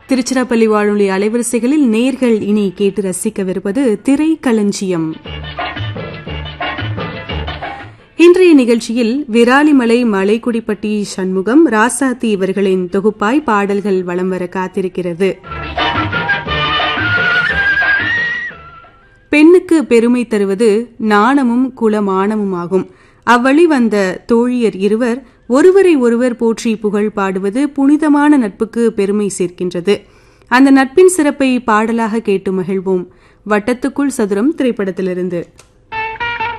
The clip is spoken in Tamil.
திருச்சிராப்பள்ளி வானொலி அலைவரிசைகளில் நேர்கள் இனி கேட்டு ரசிக்கவிருப்பது திரைக்களஞ்சியம் இன்றைய நிகழ்ச்சியில் விராலிமலை மலைக்குடிப்பட்டி சண்முகம் ராசாத்தி இவர்களின் தொகுப்பாய் பாடல்கள் வலம் வர காத்திருக்கிறது பெண்ணுக்கு பெருமை தருவது நாணமும் குலமானமுமாகும் அவ்வழி வந்த தோழியர் இருவர் ஒருவரை ஒருவர் போற்றி புகழ் பாடுவது புனிதமான நட்புக்கு பெருமை சேர்க்கின்றது அந்த நட்பின் சிறப்பை பாடலாக கேட்டு மகிழ்வோம் வட்டத்துக்குள் சதுரம் திரைப்படத்திலிருந்து